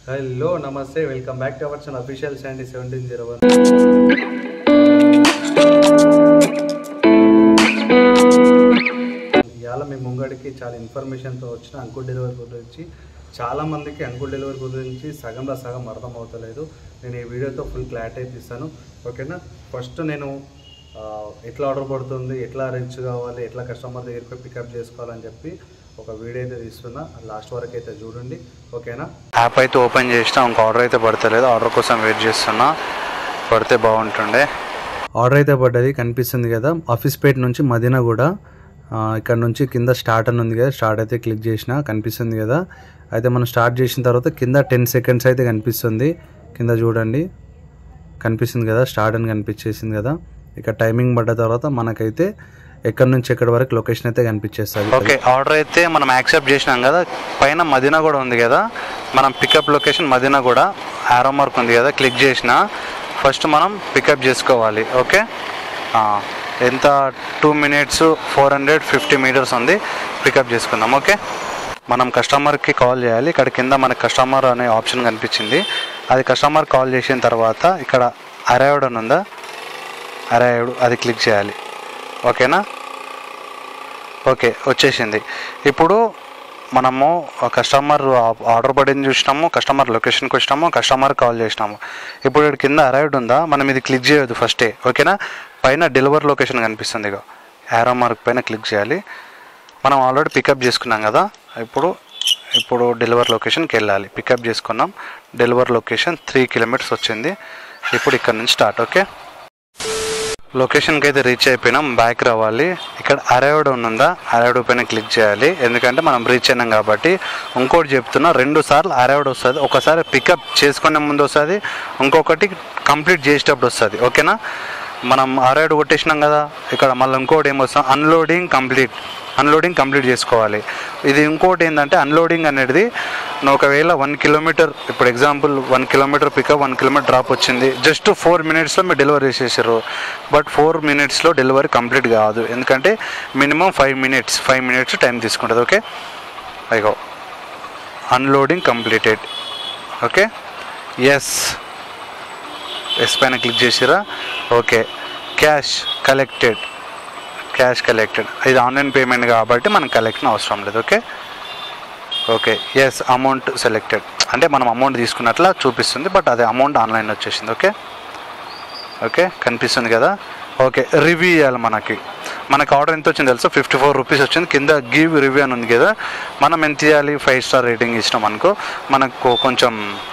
Hello నమస్తే welcome back to our channel official Sandy seventeen zero one ఇవాళ మీ ముంగడికి చాలా ఇన్ఫర్మేషన్తో వచ్చిన అంకుల్ డెలివరీ గురించి చాలా మందికి అంకుల్ డెలివరీ గురించి సగంలో సగం అర్థం అవుతలేదు నేను ఈ వీడియోతో ఫుల్ క్లారిటీ అయితే ఇస్తాను ఓకేనా ఫస్ట్ నేను ఆ, ఎట్లా ఆర్డర్ పడుతుంది ఎట్లా రీచ్ కావాలి ఎట్లా కస్టమర్ దగ్గరికి పోయి పికప్ చేసుకోవాలని చెప్పి ఒక వీడియో అయితే తీస్తున్నా లాస్ట్ వరకు అయితే చూడండి ఓకేనా యాప్ అయితే ఓపెన్ చేసినా ఇంక ఆర్డర్ అయితే పడతలేదు ఆర్డర్ కోసం వెయిట్ చేస్తున్నా పడితే బాగుంటుండే ఆర్డర్ అయితే పడ్డది కనిపిస్తుంది కదా ఆఫీస్ పేట్ నుంచి మదీనా కూడా ఆ, ఇక్కడ నుంచి కింద స్టార్ట్ అని ఉంది కదా స్టార్ట్ అయితే క్లిక్ చేసిన కనిపిస్తుంది కదా అయితే మనం స్టార్ట్ చేసిన తర్వాత కింద టెన్ సెకండ్స్ అయితే కనిపిస్తుంది కింద చూడండి కనిపిస్తుంది కదా స్టార్ట్ అని కనిపించేసింది కదా ఇక టైమింగ్ పడ్డ తర్వాత మనకైతే ఎక్కడి నుంచి ఎక్కడి వరకు లొకేషన్ అయితే కనిపించేస్తుంది ఓకే ఆర్డర్ అయితే మనం యాక్సెప్ట్ చేసినాం కదా పైన మదీనా కూడా ఉంది కదా మనం పికప్ లొకేషన్ మదీనా కూడా ఆరో మార్క్ ఉంది కదా క్లిక్ చేసిన ఫస్ట్ మనం పికప్ చేసుకోవాలి ఓకే ఆ, ఎంత two minutes four hundred fifty metres ఉంది పికప్ చేసుకుందాం ఓకే మనం కస్టమర్కి కాల్ చేయాలి ఇక్కడ కింద మనకి కస్టమర్ అనే ఆప్షన్ కనిపించింది అది కస్టమర్ కాల్ చేసిన తర్వాత ఇక్కడ అరైవ్డ్ అని ఉందా అరైవ్డ్ అది క్లిక్ చేయాలి ఓకేనా ఓకే వచ్చేసింది ఇప్పుడు మనము కస్టమర్ ఆర్డర్ పడింది చూసినాము కస్టమర్ లొకేషన్కి వచ్చినాము కస్టమర్ కాల్ చేసినాము ఇప్పుడు ఇక్కడ కింద అరైవ్డ్ ఉందా మనం ఇది క్లిక్ చేయొద్దు ఫస్టే ఓకేనా పైన డెలివరీ లొకేషన్ కనిపిస్తుంది ఇక యారో మార్క్ పైన క్లిక్ చేయాలి మనం ఆల్రెడీ పికప్ చేసుకున్నాం కదా ఇప్పుడు ఇప్పుడు డెలివరీ లొకేషన్కి వెళ్ళాలి పికప్ చేసుకున్నాం డెలివరీ లొకేషన్ త్రీ కిలోమీటర్స్ వచ్చింది ఇప్పుడు ఇక్కడ నుంచి స్టార్ట్ ఓకే లొకేషన్కి అయితే రీచ్ అయిపోయినాం బ్యాక్ రావాలి ఇక్కడ అరైవ్డ్ ఉందా అరైవ్డ్ పైన క్లిక్ చేయాలి ఎందుకంటే మనం రీచ్ అయినాం కాబట్టి ఇంకోటి చెప్తున్నా రెండు సార్లు అరైవ్డ్ వస్తుంది ఒకసారి పికప్ చేసుకునే ముందు వస్తుంది ఇంకొకటి కంప్లీట్ చేసేటప్పుడు వస్తుంది ఓకేనా మనం అరైవ్డ్ కొట్టేసినాం కదా ఇక్కడ మళ్ళీ ఇంకోటి ఏమొస్తాం అన్లోడింగ్ కంప్లీట్ అన్లోడింగ్ కంప్లీట్ చేసుకోవాలి ఇది ఇంకోటి ఏంటంటే అన్లోడింగ్ అనేది నువ్వు ఒకవేళ వన్ కిలోమీటర్ ఇప్పుడు example one kilometre pickup one kilometre drop వచ్చింది జస్ట్ ఫోర్ మినిట్స్లో మీరు డెలివరీ చేసేసారు బట్ ఫోర్ మినిట్స్లో డెలివరీ కంప్లీట్ కాదు ఎందుకంటే minimum five minutes five minutes time తీసుకుంటుంది ఓకే అయ్యో unloading completed okay yes yes పైన క్లిక్ చేసిరా okay cash collected cash collected ఇది ఆన్లైన్ పేమెంట్ కాబట్టి మనకు కలెక్షన్ అవసరం లేదు okay okay yes amount selected అంటే మనం అమౌంట్ తీసుకున్నట్లా చూపిస్తుంది బట్ అదే అమౌంట్ ఆన్లైన్ వచ్చేసింది ఓకే ఓకే కనిపిస్తుంది కదా ఓకే రివ్యూ ఇవ్వాలి మనకి మనకి ఆర్డర్ ఎంత వచ్చింది తెలుసా ఫిఫ్టీ ఫోర్ రూపీస్ వచ్చింది కింద గివ్ రివ్యూ అని ఉంది కదా మనం ఎంత ఇవ్వాలి ఫైవ్ స్టార్ రేటింగ్ ఇచ్చినాం అనుకో మనకు కొంచెం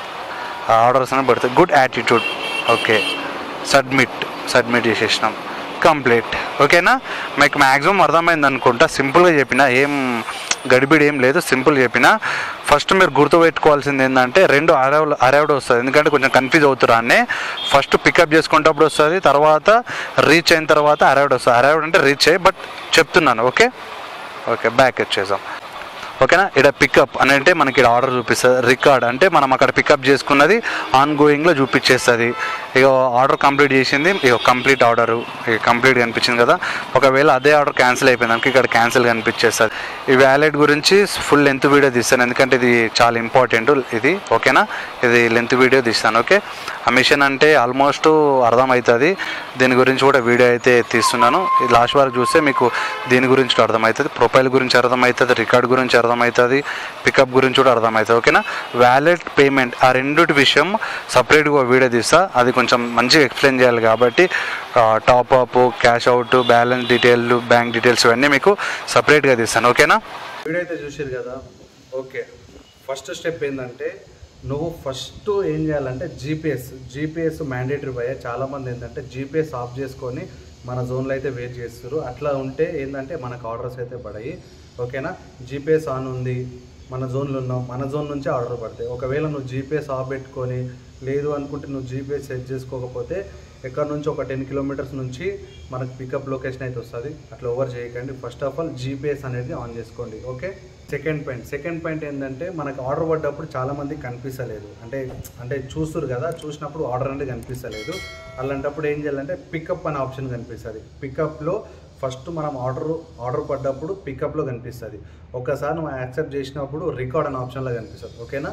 ఆర్డర్స్ అనేవి పడతాయి good attitude okay submit submit చేసేసినాం కంప్లీట్ ఓకేనా మీకు మ్యాక్సిమం అర్థమైంది అనుకుంటా సింపుల్గా చెప్పిన ఏం గడిబిడి ఏం లేదు సింపుల్ చెప్పిన ఫస్ట్ మీరు గుర్తుపెట్టుకోవాల్సింది ఏంటంటే రెండు అరైవ్ అరైవ్డ్ వస్తుంది ఎందుకంటే కొంచెం కన్ఫ్యూజ్ అవుతురా అనే ఫస్ట్ పికప్ చేసుకునేటప్పుడు వస్తుంది తర్వాత రీచ్ అయిన తర్వాత అరైవ్డ్ వస్తుంది అరైవ్డ్ అంటే రీచ్ అయ్యి బట్ చెప్తున్నాను ఓకే ఓకే బ్యాక్ వచ్చేసాం ఓకేనా ఇక్కడ పికప్ అని అంటే మనకి ఇక్కడ ఆర్డర్ చూపిస్తుంది రికార్డ్ అంటే మనం అక్కడ పికప్ చేసుకున్నది ఆన్ గోయింగ్లో చూపించేస్తుంది ఇక ఆర్డర్ కంప్లీట్ చేసింది ఇక కంప్లీట్ ఆర్డర్ ఇక కంప్లీట్ కనిపించింది కదా ఒకవేళ అదే ఆర్డర్ క్యాన్సిల్ అయిపోయింది అనుకో ఇక్కడ క్యాన్సిల్ కనిపించేస్తుంది ఈ వ్యాలెట్ గురించి ఫుల్ లెంత్ వీడియో తీస్తాను ఎందుకంటే ఇది చాలా ఇంపార్టెంట్ ఇది ఓకేనా ఇది లెంత్ వీడియో తీస్తాను ఓకే ఆ మిషన్ అంటే ఆల్మోస్ట్ అర్థమవుతుంది దీని గురించి కూడా వీడియో అయితే తీస్తున్నాను ఇది లాస్ట్ వరకు చూస్తే మీకు దీని గురించి కూడా అర్థమవుతుంది ప్రొఫైల్ గురించి అర్థమవుతుంది రికార్డ్ గురించి అర్థమవుతుంది పికప్ గురించి కూడా అర్థమవుతుంది ఓకేనా వ్యాలెట్ పేమెంట్ ఆ రెండుటి విషయం సపరేట్గా వీడియో తీస్తా అది కొంచెం మంచిగా ఎక్స్ప్లెయిన్ చేయాలి కాబట్టి top up cash out balance detail bank details ఇవన్నీ మీకు సపరేట్గా తీస్తాను ఓకేనా వీడియో అయితే చూసారు కదా ఓకే ఫస్ట్ స్టెప్ ఏంటంటే నువ్వు ఫస్ట్ ఏం చేయాలంటే జీపీఎస్ జీపీఎస్ మ్యాండేటరీ భయ చాలామంది ఏంటంటే జీపీఎస్ ఆఫ్ చేసుకొని మన జోన్లో అయితే వెయిట్ చేస్తారు అట్లా ఉంటే ఏంటంటే మనకు ఆర్డర్స్ అయితే పడాయి ఓకేనా జీపీఎస్ ఆన్ ఉంది మన జోన్లో ఉన్నాం మన జోన్ నుంచి ఆర్డర్ పడతాయి ఒకవేళ నువ్వు జీపీఎస్ ఆఫ్ పెట్టుకొని లేదు అనుకుంటే నువ్వు జీపీఎస్ సెట్ చేసుకోకపోతే ఎక్కడ నుంచి ఒక టెన్ కిలోమీటర్స్ నుంచి మనకు పికప్ లొకేషన్ అయితే వస్తుంది అట్లా ఓవర్ చేయకండి ఫస్ట్ ఆఫ్ ఆల్ జీపీఎస్ అనేది ఆన్ చేసుకోండి okay second point second point ఏంటంటే మనకు ఆర్డర్ పడ్డప్పుడు చాలా మందికి కనిపిస్తలేదు అంటే అంటే చూస్తారు కదా చూసినప్పుడు ఆర్డర్ అనేది కనిపిస్తలేదు అలాంటప్పుడు ఏం చేయాలంటే పికప్ అనే ఆప్షన్ కనిపిస్తుంది పికప్లో ఫస్ట్ మనం ఆర్డర్ ఆర్డర్ పడ్డప్పుడు పికప్లో కనిపిస్తుంది ఒక్కసారి నువ్వు యాక్సెప్ట్ చేసినప్పుడు రికార్డ్ అనే ఆప్షన్లో కనిపిస్తుంది ఓకేనా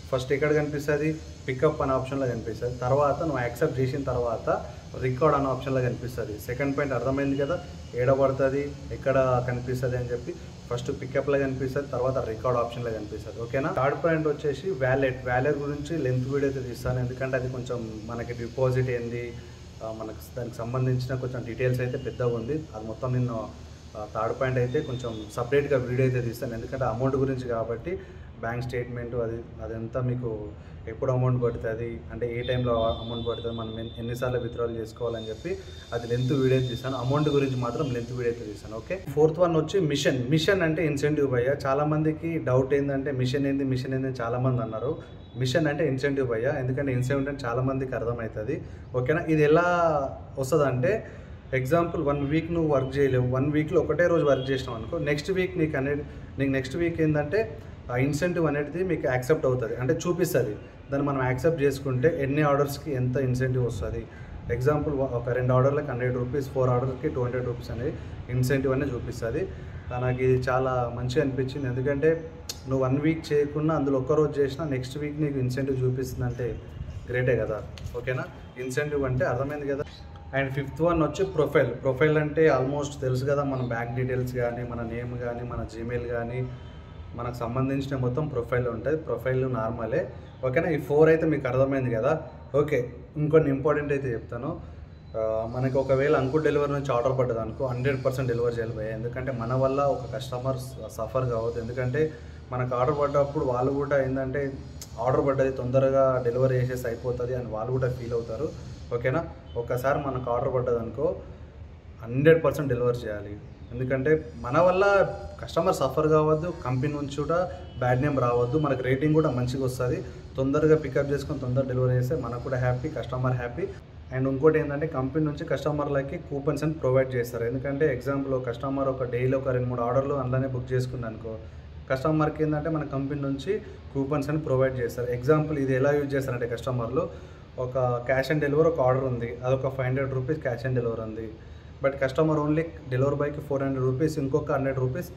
ఫస్ట్ ఎక్కడ కనిపిస్తుంది పికప్ అనే ఆప్షన్లో కనిపిస్తుంది తర్వాత నువ్వు యాక్సెప్ట్ చేసిన తర్వాత రికార్డ్ అనే ఆప్షన్లో కనిపిస్తుంది సెకండ్ పాయింట్ అర్థమైంది కదా ఏడ పడుతుంది ఎక్కడ కనిపిస్తుంది అని చెప్పి ఫస్ట్ పికప్లో కనిపిస్తుంది తర్వాత రికార్డ్ ఆప్షన్లో కనిపిస్తుంది ఓకేనా థర్డ్ పాయింట్ వచ్చేసి వ్యాలెట్ వ్యాలెట్ గురించి లెంత్ వీడియో అయితే తీస్తాను ఎందుకంటే అది కొంచెం మనకి డిపాజిట్ ఏంది ఆ, మనకు దానికి సంబంధించిన కొంచెం డీటెయిల్స్ అయితే పెద్దగా ఉంది అది మొత్తం నేను థర్డ్ పాయింట్ అయితే కొంచెం సపరేట్గా వీడియో అయితే తీస్తాను ఎందుకంటే అమౌంట్ గురించి కాబట్టి బ్యాంక్ స్టేట్మెంట్ అది అదంతా మీకు ఎప్పుడు అమౌంట్ పడుతుంది అంటే ఏ టైంలో అమౌంట్ పడుతుంది మనం ఎన్ని- ఎన్నిసార్లు విత్డ్రాల్ చేసుకోవాలని చెప్పి అది లెంత్ వీడియో తీస్తాను అమౌంట్ గురించి మాత్రం లెంత్ వీడియో అయితే తీస్తాను ఓకే ఫోర్త్ వన్ వచ్చి మిషన్ మిషన్ అంటే ఇన్సెంటివ్ భయ్య చాలా మందికి డౌట్ ఏంటంటే మిషన్ ఏంది మిషన్ ఏంది అని చాలా మంది అన్నారు మిషన్ అంటే ఇన్సెంటివ్ భయ్య ఎందుకంటే ఇన్సెంటివ్ అంటే చాలా మందికి అర్థమవుతుంది ఓకేనా ఇది ఎలా వస్తుంది అంటే ఎగ్జాంపుల్ వన్ వీక్ నువ్వు వర్క్ చేయలేవు వన్ వీక్లో ఒకటే రోజు వర్క్ చేసినావు అనుకో నెక్స్ట్ వీక్ నీకు అనేది నీకు నెక్స్ట్ వీక్ ఏంటంటే ఆ ఇన్సెంటివ్ అనేది మీకు యాక్సెప్ట్ అవుతుంది అంటే చూపిస్తుంది దాన్ని మనం యాక్సెప్ట్ చేసుకుంటే ఎన్ని ఆర్డర్స్కి ఎంత ఇన్సెంటివ్ వస్తుంది ఎగ్జాంపుల్ ఒక రెండు ఆర్డర్లకు హండ్రెడ్ రూపీస్ ఫోర్ ఆర్డర్కి టూ హండ్రెడ్ రూపీస్ అనేది ఇన్సెంటివ్ అనేది చూపిస్తుంది నాకు ఇది చాలా మంచిగా అనిపించింది ఎందుకంటే నువ్వు వన్ వీక్ చేయకుండా అందులో ఒక్క రోజు చేసినా నెక్స్ట్ వీక్ నీకు ఇన్సెంటివ్ చూపిస్తుంది అంటే గ్రేటే కదా ఓకేనా ఇన్సెంటివ్ అంటే అర్థమైంది కదా అండ్ ఫిఫ్త్ వన్ వచ్చి ప్రొఫైల్ ప్రొఫైల్ అంటే ఆల్మోస్ట్ తెలుసు కదా మన బ్యాంక్ డీటెయిల్స్ కానీ మన నేమ్ కానీ మన జీమెయిల్ కానీ మనకు సంబంధించిన మొత్తం ప్రొఫైల్ ఉంటుంది ప్రొఫైల్ నార్మలే ఓకేనా ఈ ఫోర్ అయితే మీకు అర్థమైంది కదా ఓకే ఇంకొన్ని ఇంపార్టెంట్ అయితే చెప్తాను ఆ, మనకి ఒకవేళ అంకుల్ డెలివరీ నుంచి ఆర్డర్ పడ్డది అనుకో హండ్రెడ్ పర్సెంట్ డెలివరీ చేయాలి భయ్యా. ఎందుకంటే మన వల్ల ఒక కస్టమర్ సఫర్ కావద్దు ఎందుకంటే మనకు ఆర్డర్ పడ్డప్పుడు వాళ్ళు కూడా ఏంటంటే ఆర్డర్ పడ్డది తొందరగా డెలివరీ చేసేసి అయిపోతుంది అని వాళ్ళు కూడా ఫీల్ అవుతారు ఓకేనా ఒక్కసారి మనకు ఆర్డర్ పడ్డది అనుకో హండ్రెడ్ పర్సెంట్ డెలివర్ చేయాలి ఎందుకంటే మన వల్ల కస్టమర్ సఫర్ కావద్దు కంపెనీ నుంచి కూడా బ్యాడ్ నేమ్ రావద్దు మనకు రేటింగ్ కూడా మంచిగా వస్తుంది తొందరగా పికప్ చేసుకొని తొందరగా డెలివరీ చేస్తే మనకు కూడా హ్యాపీ కస్టమర్ హ్యాపీ అండ్ ఇంకోటి ఏంటంటే కంపెనీ నుంచి కస్టమర్లకి కూపన్స్ అని ప్రొవైడ్ చేస్తారు ఎందుకంటే ఎగ్జాంపుల్ కస్టమర్ ఒక డైలీ ఒక రెండు మూడు ఆర్డర్లు అందులోనే బుక్ చేసుకుంది అనుకో కస్టమర్కి ఏంటంటే మన కంపెనీ నుంచి కూపన్స్ అని ప్రొవైడ్ చేస్తారు ఎగ్జాంపుల్ ఇది ఎలా యూజ్ చేస్తారంటే కస్టమర్లు ఒక క్యాష్ ఆన్ డెలివరీ ఒక ఆర్డర్ ఉంది అదొక five hundred rupees cash on delivery ఉంది బట్ కస్టమర్ ఓన్లీ డెలివరీ బాయ్కి ఫోర్ హండ్రెడ్ రూపీస్ ఇంకొక హండ్రెడ్ రూపీస్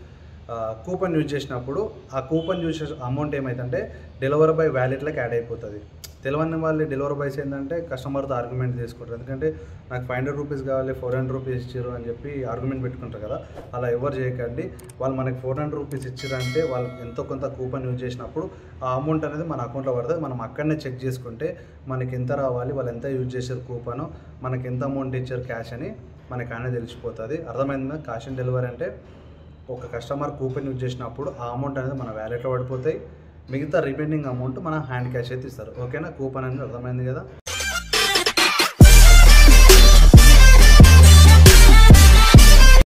కూపన్ యూజ్ చేసినప్పుడు ఆ కూపన్ యూజ్ చేసే అమౌంట్ ఏమైందంటే డెలివరీ బాయ్ వ్యాలెట్లోకి యాడ్ అయిపోతుంది తెలియని వాళ్ళు డెలివరీ బాయ్స్ ఏంటంటే కస్టమర్తో ఆర్గ్యుమెంట్ తీసుకుంటారు ఎందుకంటే నాకు ఫైవ్ హండ్రెడ్ రూపీస్ కావాలి ఫోర్ హండ్రెడ్ రూపీస్ ఇచ్చారు అని చెప్పి ఆర్గ్యుమెంట్ పెట్టుకుంటారు కదా అలా ఎవరు చేయకండి వాళ్ళు మనకి ఫోర్ హండ్రెడ్ రూపీస్ ఇచ్చారంటే వాళ్ళు ఎంతో కొంత కూపన్ యూజ్ చేసినప్పుడు ఆ అమౌంట్ అనేది మన అకౌంట్లో పడుతుంది మనం అక్కడనే చెక్ చేసుకుంటే మనకి ఎంత రావాలి వాళ్ళు ఎంత యూజ్ చేశారు కూపన్ మనకి ఎంత అమౌంట్ ఇచ్చారు క్యాష్ అని మనకి అనేది తెలిసిపోతుంది అర్థమైందా క్యాష్ ఆన్ డెలివరీ అంటే ఒక కస్టమర్ కూపన్ యూజ్ చేసినప్పుడు ఆ అమౌంట్ అనేది మన వ్యాలెట్లో పడిపోతాయి మిగతా రిమైనింగ్ అమౌంట్ మన హ్యాండ్ క్యాష్ అయితే ఇస్తారు ఓకేనా కూపన్ అనేది అర్థమైంది కదా